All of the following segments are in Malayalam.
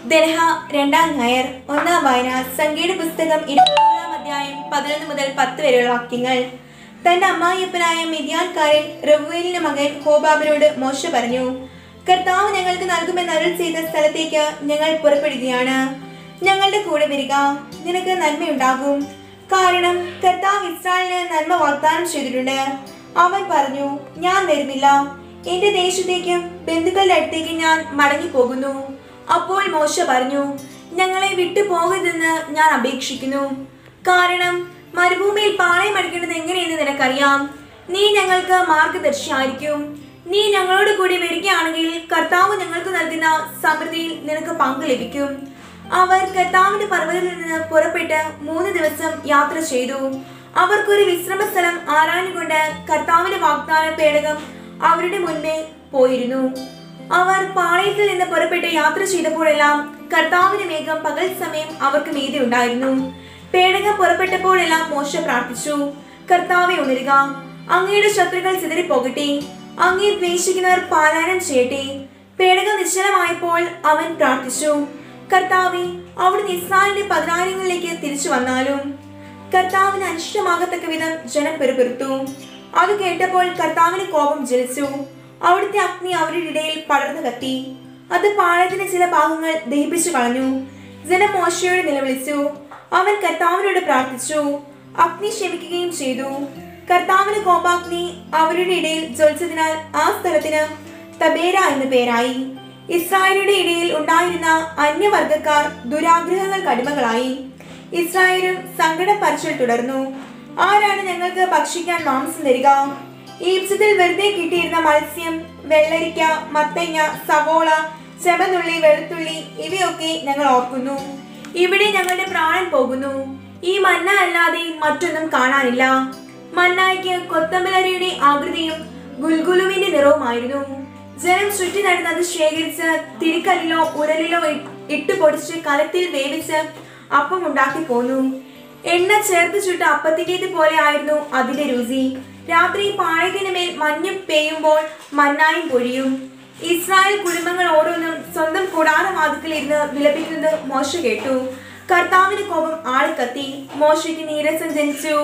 ദലഹ രണ്ടാം നായർ ഒന്നാം വായന സംഗീത പുസ്തകം ഇരുപതാം അധ്യായം പതിനൊന്ന് മുതൽ പത്ത് വരെയുള്ള വാക്യങ്ങൾ തന്റെ അമ്മായിയപ്പനായ മിതിയാൻകാരൻ റവുവേലിന്റെ മകൻ ഹോബാബിനോട് മോശ പറഞ്ഞു കർത്താവ് ഞങ്ങൾക്ക് നൽകുമെന്ന് അരുൾ ചെയ്ത സ്ഥലത്തേക്ക് ഞങ്ങൾ പുറപ്പെടുകയാണ് ഞങ്ങളുടെ കൂടെ വരിക നിനക്ക് നന്മയുണ്ടാകും കാരണം കർത്താവ് ഇസ്രായേലിന് നന്മ വാഗ്ദാനം ചെയ്തിട്ടുണ്ട് അവൻ പറഞ്ഞു ഞാൻ വരുന്നില്ല എന്റെ ദേശത്തേക്കും ബന്ധുക്കളുടെ അടുത്തേക്ക് ഞാൻ മടങ്ങിപ്പോകുന്നു അപ്പോൾ മോശ പറഞ്ഞു ഞങ്ങളെ വിട്ടു പോകരുതെന്ന് ഞാൻ അപേക്ഷിക്കുന്നു കാരണം മരുഭൂമിയിൽ പാളയം അടിക്കേണ്ടത് എങ്ങനെയെന്ന് നിനക്കറിയാം നീ ഞങ്ങൾക്ക് മാർഗദർശിയായിരിക്കും നീ ഞങ്ങളോട് കൂടി വരികയാണെങ്കിൽ കർത്താവ് ഞങ്ങൾക്ക് നൽകുന്ന സമൃദ്ധിയിൽ നിനക്ക് പങ്ക് ലഭിക്കും അവർ കർത്താവിന്റെ പർവ്വതത്തിൽ നിന്ന് പുറപ്പെട്ട് മൂന്ന് ദിവസം യാത്ര ചെയ്തു അവർക്കൊരു വിശ്രമ സ്ഥലം ആരാഞ്ഞുകൊണ്ട് കർത്താവിന്റെ വാഗ്ദാന പേടകം അവരുടെ മുൻപേ പോയിരുന്നു അവർ പാളയത്തിൽ നിന്ന് പുറപ്പെട്ട് യാത്ര ചെയ്തപ്പോഴെല്ലാം കർത്താവിന്റെ മേഘം പകൽ സമയം അവർക്ക് മീതെ ഉണ്ടായിരുന്നു പേടകം പുറപ്പെട്ടപ്പോഴെല്ലാം മോശ പ്രാർത്ഥിച്ചു കർത്താവെ ഉണരുക അങ്ങയുടെ ശത്രുക്കൾ ചിതറിപ്പോകട്ടെ അങ്ങേ ദ്വേഷിക്കുന്നവർ പാലായനം ചെയ്യട്ടെ പേടകം നിശ്ചലമായപ്പോൾ അവൻ പ്രാർത്ഥിച്ചു കർത്താവെ അവിടുന്ന് ഇസ്രായേലിന്റെ പതിനായിരങ്ങളിലേക്ക് തിരിച്ചു വന്നാലും കർത്താവിന് അനിഷ്ടമാകത്തക്ക വിധം ജനം പെരുപെരുത്തു അത് കേട്ടപ്പോൾ കർത്താവിന് കോപം ജനിച്ചു അവിടുത്തെ അഗ്നി അവരുടെ ഇടയിൽ പടർന്നു കത്തി അത് പാളയത്തിന്റെ ചില ഭാഗങ്ങൾ ദഹിപ്പിച്ചു കളഞ്ഞു ജനം മോശയോട് നിലവിളിച്ചു അവൻ കർത്താവിനോട് പ്രാർത്ഥിച്ചു അഗ്നി ശമിക്കുകയും ചെയ്തു കർത്താവിന് കോപാഗ്നി അവരുടെ ഇടയിൽ ജ്വലിച്ചതിനാൽ ആ സ്ഥലത്തിന് തബേര എന്നു പേരായി ഇസ്രായേലിന്റെ ഇടയിൽ ഉണ്ടായിരുന്ന അന്യവർഗക്കാർ ദുരാഗ്രഹങ്ങൾക്ക് അടിമകളായി ഇസ്രായേലും സങ്കടം പറിച്ചിൽ തുടർന്നു ആരാണ് ഞങ്ങൾക്ക് ഭക്ഷിക്കാൻ മാംസം തരിക ഈപ്സത്തിൽ വെറുതെ കിട്ടിയിരുന്ന മത്സ്യം വെള്ളരിക്ക മത്തങ്ങ സവോള ചെമന്നുള്ളി വെളുത്തുള്ളി ഇവയൊക്കെ ഞങ്ങൾ ഓർക്കുന്നു ഇവിടെ ഞങ്ങളുടെ പ്രാണൻ പോകുന്നു ഈ മന്ന അല്ലാതെ മറ്റൊന്നും കാണാനില്ല മന്നായ്ക്ക് കൊത്തമ്പലരിയുടെ ആകൃതിയും ഗുൽഗുലുവിന്റെ നിറവുമായിരുന്നു ജനം ചുറ്റി നടന്നത് ശേഖരിച്ച് തിരിക്കല്ലിലോ ഉരലിലോ ഇ- ഇട്ട് പൊടിച്ച് കലത്തിൽ വേവിച്ച് അപ്പം ഉണ്ടാക്കി പോന്നു എണ്ണ ചേർത്ത് ചുട്ട അപ്പത്തിൻ്റെത് പോലെ ആയിരുന്നു അതിന്റെ രുചി രാത്രി പാഴകിന് മേൽ മഞ്ഞ് പെയ്യുമ്പോൾ മന്നായും പൊഴിയും ഇസ്രായേൽ കുടുംബങ്ങൾ ഓരോന്നും സ്വന്തം കൂടാരവാതിക്കൽ ഇരുന്ന് വിലപിക്കുന്നത് മോശ കേട്ടു കർത്താവിന്റെ കോപം ആളിക്കത്തി മോശയ്ക്ക് നീരസം ജനിച്ചു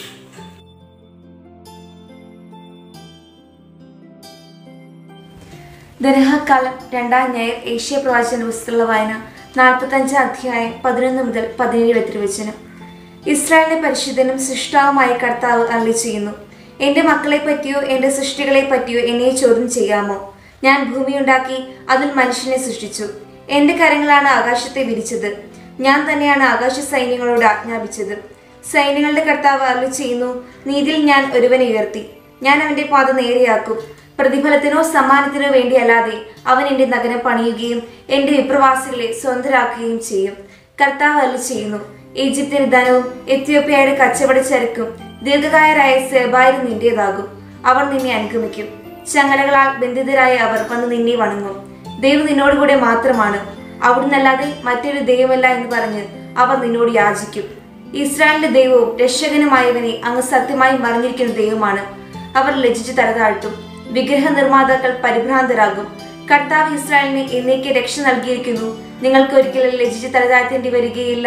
ദരഹക്കാലം രണ്ടാം ഞായർ ഏഷ്യ പ്രവാചന പുസ്തകമുള്ള വായന നാൽപ്പത്തഞ്ചാം അധ്യായം പതിനൊന്ന് മുതൽ പതിനേഴ് വരെ തിരുവചനം ഇസ്രായേലിന്റെ പരിശുദ്ധനും സൃഷ്ടാവുമായ കർത്താവ് അള്ളി ചെയ്യുന്നു എന്റെ മക്കളെ പറ്റിയോ എന്റെ സൃഷ്ടികളെ പറ്റിയോ എന്നെ ചോദ്യം ചെയ്യാമോ ഞാൻ ഭൂമിയുണ്ടാക്കി അതിൽ മനുഷ്യനെ സൃഷ്ടിച്ചു എന്റെ കരങ്ങളാണ് ആകാശത്തെ വിരിച്ചത് ഞാൻ തന്നെയാണ് ആകാശ സൈന്യങ്ങളോട് ആജ്ഞാപിച്ചത് സൈന്യങ്ങളുടെ കർത്താവ് അരുളി ചെയ്യുന്നു നീതിയിൽ ഞാൻ ഒരുവനെ ഉയർത്തി ഞാൻ അവന്റെ പാത നേരെയാക്കും പ്രതിഫലത്തിനോ സമ്മാനത്തിനോ വേണ്ടിയല്ലാതെ അവൻ എന്റെ നഗരം പണിയുകയും എന്റെ വിപ്രവാസികളെ സ്വന്തരാക്കുകയും ചെയ്യും കർത്താവ് അരുളി ചെയ്യുന്നു ഈജിപ്തിന് ധനവും എത്യോപ്യയുടെ കച്ചവട ചരക്കും ദീർഘകായരായ സെബായിൽ നിന്റേതാകും അവർ നിന്നെ അനുഗമിക്കും ചങ്ങലകളാൽ ബന്ധിതരായ അവർ വന്ന് നിന്നെ വണങ്ങും ദൈവം നിന്നോടുകൂടെ മാത്രമാണ് അവിടുന്നല്ലാതെ മറ്റൊരു ദൈവമല്ല എന്ന് പറഞ്ഞ് അവർ നിന്നോട് യാചിക്കും ഇസ്രായേലിന്റെ ദൈവവും രക്ഷകനുമായവനെ അങ്ങ് സത്യമായി മറിഞ്ഞിരിക്കുന്ന ദൈവമാണ് അവർ ലജ്ജിച്ച് തലതാഴ്ത്തും വിഗ്രഹ നിർമ്മാതാക്കൾ പരിഭ്രാന്തരാകും കർത്താവ് ഇസ്രായേലിന് എന്നേക്ക് രക്ഷ നൽകിയിരിക്കുന്നു നിങ്ങൾക്ക് ഒരിക്കലും ലജ്ജിച്ച് തലതാഴ്ത്തേണ്ടി വരികയില്ല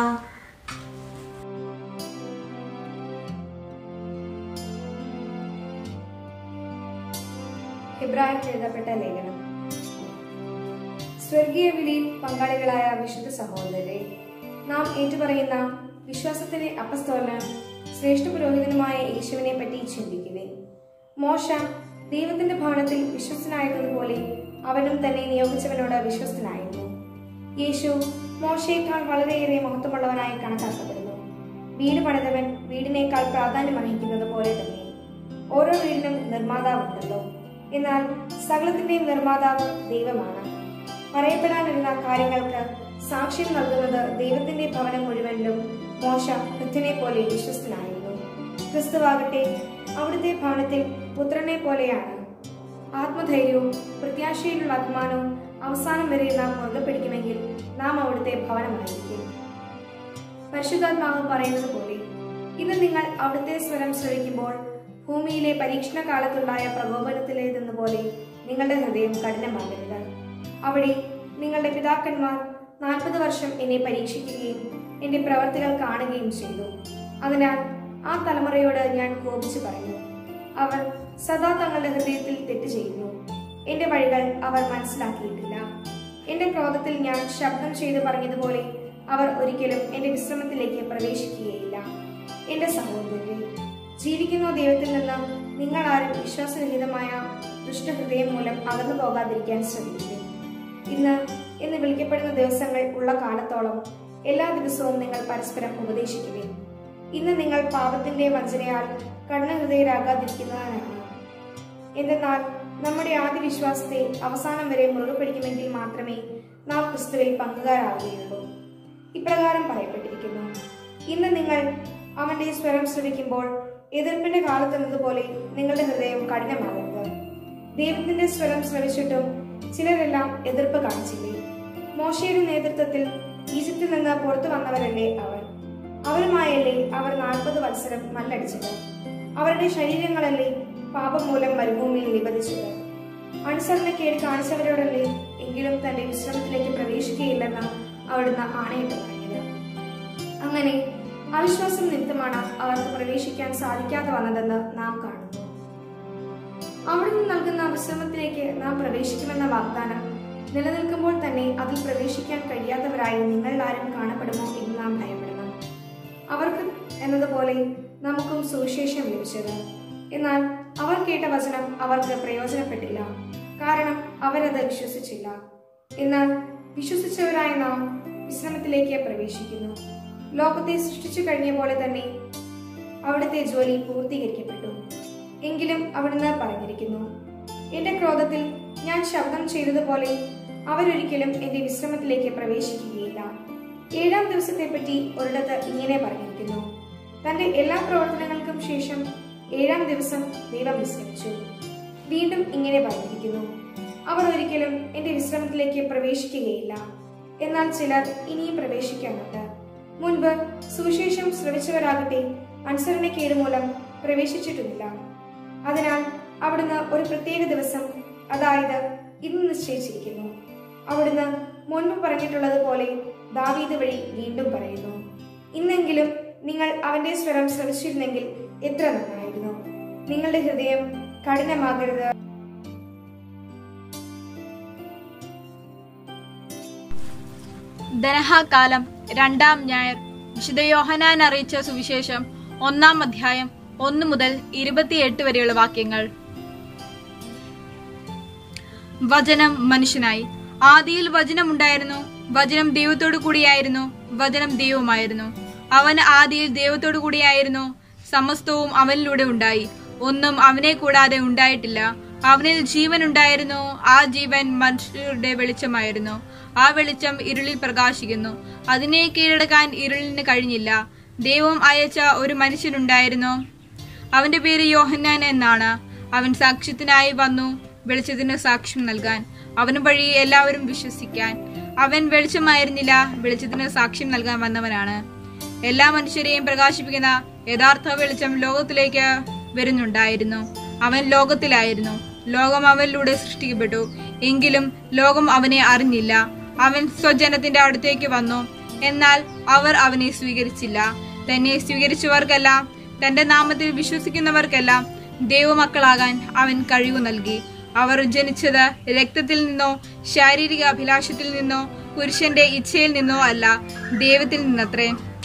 ഹിബ്രായർക്ക് എഴുതപ്പെട്ട ലേഖനം സ്വർഗീയ വിളിയിൽ പങ്കാളികളായ വിശുദ്ധ സഹോദരരെ നാം ഏറ്റുപറയുന്ന വിശ്വാസത്തിന്റെ അപസ്തോലനം ശ്രേഷ്ഠ പുരോഹിതനുമായ യേശുവിനെ പറ്റി ചിന്തിക്കുവിൻ മോശ ദൈവത്തിന്റെ ഭവനത്തിൽ വിശ്വസ്തനായിരുന്നതുപോലെ അവനും തന്നെ നിയോഗിച്ചവനോട് വിശ്വസ്തനായിരുന്നു യേശു മോശയേക്കാൾ വളരെയേറെ മഹത്വമുള്ളവനായി കണക്കാക്കപ്പെടുന്നു വീട് പണിതവൻ വീടിനേക്കാൾ പ്രാധാന്യം അർഹിക്കുന്നത് പോലെ തന്നെ ഓരോ വീടിനും നിർമ്മാതാവുണ്ടല്ലോ എന്നാൽ സകലത്തിന്റെയും നിർമ്മാതാവ് ദൈവമാണ് പറയപ്പെടാനിരുന്ന കാര്യങ്ങൾക്ക് സാക്ഷ്യം നൽകുന്നത് ദൈവത്തിന്റെ ഭവനം മുഴുവനിലും മോശ കൃത്യനെ പോലെ വിശ്വസ്തനായിരുന്നു ക്രിസ്തുവാകട്ടെ അവിടുത്തെ ഭവനത്തിൽ പുത്രനെ പോലെയാണ് ആത്മധൈര്യവും പ്രത്യാശയിലുള്ള അഭിമാനവും അവസാനം വരെ നാം മുറുകെ പിടിക്കുമെങ്കിൽ നാം അവിടുത്തെ ഭവനമായിരിക്കും പരിശുദ്ധാത്മാവ് പറയുന്നത് പോലെ ഇന്ന് നിങ്ങൾ അവിടുത്തെ സ്വരം ശ്രവിക്കുമ്പോൾ ഭൂമിയിലെ പരീക്ഷണ കാലത്തുണ്ടായ പ്രകോപനത്തിലേതെന്ന പോലെ നിങ്ങളുടെ ഹൃദയം കഠിനമാകരുത് അവിടെ നിങ്ങളുടെ പിതാക്കന്മാർ നാൽപ്പത് വർഷം എന്നെ പരീക്ഷിക്കുകയും എന്റെ പ്രവർത്തികൾ കാണുകയും ചെയ്തു അതിനാൽ ആ തലമുറയോട് ഞാൻ കോപിച്ചു പറഞ്ഞു അവർ സദാ തങ്ങളുടെ ഹൃദയത്തിൽ തെറ്റ് ചെയ്യുന്നു എന്റെ വഴികൾ അവർ മനസ്സിലാക്കിയിട്ടില്ല എന്റെ ക്രോധത്തിൽ ഞാൻ ശബ്ദം ചെയ്തു പറഞ്ഞതുപോലെ അവർ ഒരിക്കലും എന്റെ വിശ്രമത്തിലേക്ക് പ്രവേശിക്കുകയില്ല എന്റെ സഹോദരരെ ജീവിക്കുന്ന ദൈവത്തിൽ നിന്ന് നിങ്ങൾ ആരും വിശ്വാസരഹിതമായ ദുഷ്ടഹൃദയം മൂലം അകന്നു പോകാതിരിക്കാൻ ശ്രമിക്കുക ഇന്ന് എന്ന് വിളിക്കപ്പെടുന്ന ദിവസങ്ങൾ ഉള്ള കാലത്തോളം എല്ലാ ദിവസവും നിങ്ങൾ പരസ്പരം ഉപദേശിക്കുവിൻ ഇന്ന് നിങ്ങൾ പാപത്തിന്റെ വഞ്ചനയാൽ കണ്ണഹൃദയരാകാതിരിക്കുന്നതിനാണ് എന്തെന്നാൽ നമ്മുടെ ആദ്യ വിശ്വാസത്തെ അവസാനം വരെ മുറുകെ പിടിക്കുമെങ്കിൽ മാത്രമേ നാം ക്രിസ്തുവിൽ പങ്കുകാരാവുകയുള്ളൂ ഇപ്രകാരം പറയപ്പെട്ടിരിക്കുന്നു ഇന്ന് നിങ്ങൾ അവന്റെ സ്വരം ശ്രവിക്കുമ്പോൾ എതിർപ്പിന്റെ കാലത്തെന്നതുപോലെ നിങ്ങളുടെ ഹൃദയം കഠിനമാകരുത് ദൈവത്തിന്റെ സ്വരം ശ്രവിച്ചിട്ടും ചിലരെല്ലാം എതിർപ്പ് കാണിച്ചില്ലേ മോശയുടെ നേതൃത്വത്തിൽ ഈജിപ്തിൽ നിന്ന് പുറത്തു വന്നവരല്ലേ അവർ അവരുമായല്ലേ അവർ നാൽപ്പത് വത്സരം മല്ലടിച്ചത് അവരുടെ ശരീരങ്ങളല്ലേ പാപം മൂലം മരുഭൂമിയിൽ നിബന്ധിച്ചത് അനുസരണക്കേട് കാണിച്ചവരോടല്ലേ എങ്കിലും തന്റെ വിശ്രമത്തിലേക്ക് പ്രവേശിക്കുകയില്ലെന്ന് അവിടുന്ന് ആണയിട്ട് പറഞ്ഞത് അങ്ങനെ അവിശ്വാസം നിമിത്തമാണ് അവർക്ക് പ്രവേശിക്കാൻ സാധിക്കാതെ വന്നതെന്ന് നാം കാണുന്നു അവിടുന്ന് നൽകുന്ന വിശ്രമത്തിലേക്ക് നാം പ്രവേശിക്കുമെന്ന വാഗ്ദാനം നിലനിൽക്കുമ്പോൾ തന്നെ അതിൽ പ്രവേശിക്കാൻ കഴിയാത്തവരായി നിങ്ങൾ ആരും കാണപ്പെടുമോ എന്ന് നാം ഭയപ്പെടണം അവർക്ക് എന്നതുപോലെ നമുക്കും സുവിശേഷം ലഭിച്ചത് എന്നാൽ അവർ കേട്ട വചനം അവർക്ക് പ്രയോജനപ്പെട്ടില്ല കാരണം അവരത് വിശ്വസിച്ചില്ല എന്നാൽ വിശ്വസിച്ചവരായ നാം വിശ്രമത്തിലേക്ക് പ്രവേശിക്കുന്നു ലോകത്തെ സൃഷ്ടിച്ചു കഴിഞ്ഞ പോലെ തന്നെ അവിടുത്തെ ജോലി പൂർത്തീകരിക്കപ്പെട്ടു എങ്കിലും അവിടുന്ന് പറഞ്ഞിരിക്കുന്നു എന്റെ ക്രോധത്തിൽ ഞാൻ ശബ്ദം ചെയ്തതുപോലെ അവരൊരിക്കലും എന്റെ വിശ്രമത്തിലേക്ക് പ്രവേശിക്കുകയില്ല ഏഴാം ദിവസത്തെപ്പറ്റി ഒരിടത്ത് ഇങ്ങനെ പറഞ്ഞിരിക്കുന്നു തന്റെ എല്ലാ പ്രവർത്തനങ്ങൾക്കും ശേഷം ഏഴാം ദിവസം ദൈവം വിശ്രമിച്ചു വീണ്ടും ഇങ്ങനെ പറഞ്ഞിരിക്കുന്നു അവർ ഒരിക്കലും എന്റെ വിശ്രമത്തിലേക്ക് പ്രവേശിക്കുകയില്ല എന്നാൽ ചിലർ ഇനിയും പ്രവേശിക്കാനുണ്ട് മുൻപ് സുവിശേഷം ശ്രമിച്ചവരാകട്ടെ അനുസരണക്കേട് മൂലം പ്രവേശിച്ചിട്ടുമില്ല അതിനാൽ അവിടുന്ന് ഒരു പ്രത്യേക ദിവസം അതായത് ഇന്ന് നിശ്ചയിച്ചിരിക്കുന്നു അവിടുന്ന് മുൻപ് പറഞ്ഞിട്ടുള്ളത് പോലെ ദാവീദ് വഴി വീണ്ടും പറയുന്നു ഇന്നെങ്കിലും നിങ്ങൾ അവന്റെ സ്വരം ശ്രമിച്ചിരുന്നെങ്കിൽ എത്ര നന്നായിരുന്നു നിങ്ങളുടെ ഹൃദയം കഠിനമാകരുത് ദനഹാകാലം രണ്ടാം ഞായർ വിശുദ്ധ യോഹനാൻ അറിയിച്ച സുവിശേഷം ഒന്നാം അധ്യായം ഒന്ന് മുതൽ ഇരുപത്തിയെട്ട് വരെയുള്ള വാക്യങ്ങൾ വചനം മനുഷ്യനായി ആദിയിൽ വചനം ഉണ്ടായിരുന്നു വചനം ദൈവത്തോടു കൂടിയായിരുന്നു വചനം ദൈവമായിരുന്നു അവൻ ആദിയിൽ ദൈവത്തോടു കൂടിയായിരുന്നു സമസ്തവും അവനിലൂടെ ഉണ്ടായി ഒന്നും അവനെ കൂടാതെ ഉണ്ടായിട്ടില്ല അവനിൽ ജീവൻ ഉണ്ടായിരുന്നു ആ ജീവൻ മനുഷ്യരുടെ വെളിച്ചമായിരുന്നു ആ വെളിച്ചം ഇരുളിൽ പ്രകാശിക്കുന്നു അതിനെ കീഴടക്കാൻ ഇരുളിന് കഴിഞ്ഞില്ല ദൈവം അയച്ച ഒരു മനുഷ്യനുണ്ടായിരുന്നു അവന്റെ പേര് യോഹന്നാൻ എന്നാണ് അവൻ സാക്ഷ്യത്തിനായി വന്നു വെളിച്ചത്തിന് സാക്ഷ്യം നൽകാൻ അവന് വഴി എല്ലാവരും വിശ്വസിക്കാൻ അവൻ വെളിച്ചമായിരുന്നില്ല വെളിച്ചത്തിന് സാക്ഷ്യം നൽകാൻ വന്നവനാണ് എല്ലാ മനുഷ്യരെയും പ്രകാശിപ്പിക്കുന്ന യഥാർത്ഥ വെളിച്ചം ലോകത്തിലേക്ക് വരുന്നുണ്ടായിരുന്നു അവൻ ലോകത്തിലായിരുന്നു ലോകം അവനിലൂടെ സൃഷ്ടിക്കപ്പെട്ടു എങ്കിലും ലോകം അവനെ അറിഞ്ഞില്ല അവൻ സ്വജനത്തിന്റെ അടുത്തേക്ക് വന്നു എന്നാൽ അവർ അവനെ സ്വീകരിച്ചില്ല തന്നെ സ്വീകരിച്ചവർക്കെല്ലാം തന്റെ നാമത്തിൽ വിശ്വസിക്കുന്നവർക്കെല്ലാം ദൈവമക്കളാകാൻ അവൻ കഴിവ് നൽകി അവർ ജനിച്ചത് രക്തത്തിൽ നിന്നോ ശാരീരിക അഭിലാഷത്തിൽ നിന്നോ പുരുഷന്റെ ഇച്ഛയിൽ നിന്നോ അല്ല ദൈവത്തിൽ നിന്നത്രേ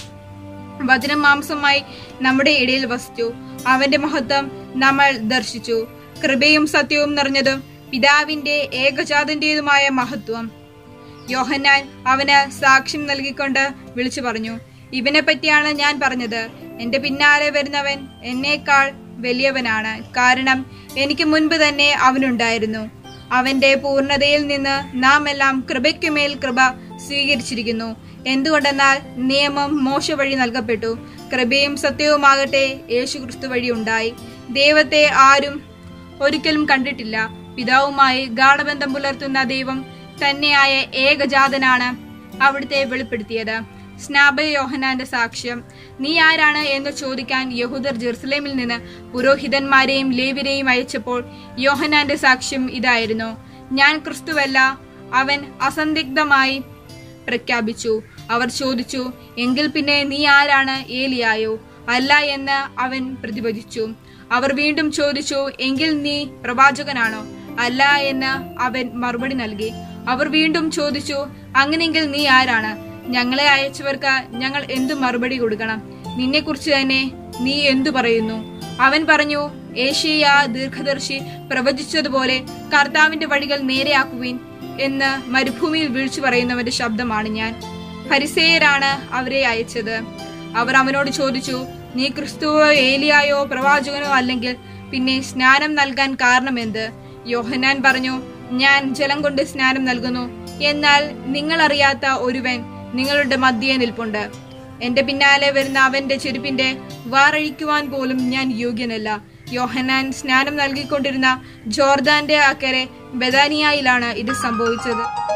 വചനം മാംസമായി നമ്മുടെ ഇടയിൽ വസിച്ചു അവന്റെ മഹത്വം നമ്മൾ ദർശിച്ചു കൃപയും സത്യവും നിറഞ്ഞതും പിതാവിന്റെ ഏകജാതന്റേതുമായ മഹത്വം യോഹന്നാൻ അവന് സാക്ഷ്യം നൽകിക്കൊണ്ട് വിളിച്ചു പറഞ്ഞു ഇവനെ പറ്റിയാണ് ഞാൻ പറഞ്ഞത് എന്റെ പിന്നാലെ വരുന്നവൻ എന്നേക്കാൾ വലിയവനാണ് കാരണം എനിക്ക് മുൻപ് തന്നെ അവനുണ്ടായിരുന്നു അവന്റെ പൂർണ്ണതയിൽ നിന്ന് നാം എല്ലാം കൃപയ്ക്കുമേൽ കൃപ സ്വീകരിച്ചിരിക്കുന്നു എന്തുകൊണ്ടെന്നാൽ നിയമം മോശ വഴി നൽകപ്പെട്ടു കൃപയും സത്യവുമാകട്ടെ യേശു ക്രിസ്തു വഴി ഉണ്ടായി ദൈവത്തെ ആരും ഒരിക്കലും കണ്ടിട്ടില്ല പിതാവുമായി ഗാഠബന്ധം പുലർത്തുന്ന ദൈവം തന്നെയായ ഏകജാതനാണ് അവിടുത്തെ വെളിപ്പെടുത്തിയത് സ്നാപ യോഹനാന്റെ സാക്ഷ്യം നീ ആരാണ് എന്ന് ചോദിക്കാൻ യഹൂദർ ജെറുസലേമിൽ നിന്ന് പുരോഹിതന്മാരെയും ലേവിരെയും അയച്ചപ്പോൾ യോഹനാന്റെ സാക്ഷ്യം ഇതായിരുന്നു ഞാൻ ക്രിസ്തുവല്ല അവൻ അസന്ദിഗ്ധമായി പ്രഖ്യാപിച്ചു അവർ ചോദിച്ചു എങ്കിൽ പിന്നെ നീ ആരാണ് ഏലിയായോ അല്ല എന്ന് അവൻ പ്രതിപദിച്ചു അവർ വീണ്ടും ചോദിച്ചു എങ്കിൽ നീ പ്രവാചകനാണോ അല്ല എന്ന് അവൻ മറുപടി നൽകി അവർ വീണ്ടും ചോദിച്ചു അങ്ങനെയെങ്കിൽ നീ ആരാണ് ഞങ്ങളെ അയച്ചവർക്ക് ഞങ്ങൾ എന്തു മറുപടി കൊടുക്കണം നിന്നെക്കുറിച്ച് തന്നെ നീ എന്തു പറയുന്നു അവൻ പറഞ്ഞു ഏഷ്യ ദീർഘദർശി പ്രവചിച്ചതുപോലെ കർത്താവിന്റെ വഴികൾ നേരെയാക്കുവിൻ എന്ന് മരുഭൂമിയിൽ വിളിച്ചു പറയുന്നവന്റെ ശബ്ദമാണ് ഞാൻ ഫരിസേയരാണ് അവരെ അയച്ചത് അവർ അവനോട് ചോദിച്ചു നീ ക്രിസ്തുവോ ഏലിയായോ പ്രവാചകനോ അല്ലെങ്കിൽ പിന്നെ സ്നാനം നൽകാൻ കാരണമെന്ത് യോഹനാൻ പറഞ്ഞു ഞാൻ ജലം കൊണ്ട് സ്നാനം നൽകുന്നു എന്നാൽ നിങ്ങൾ അറിയാത്ത ഒരുവൻ നിങ്ങളുടെ മധ്യേ നിൽപ്പുണ്ട് എന്റെ പിന്നാലെ വരുന്ന അവന്റെ ചെരുപ്പിന്റെ വാറഴിക്കുവാൻ പോലും ഞാൻ യോഗ്യനല്ല യോഹനാൻ സ്നാനം നൽകിക്കൊണ്ടിരുന്ന ജോർദാന്റെ അക്കരെ ബദാനിയയിലാണ് ഇത് സംഭവിച്ചത്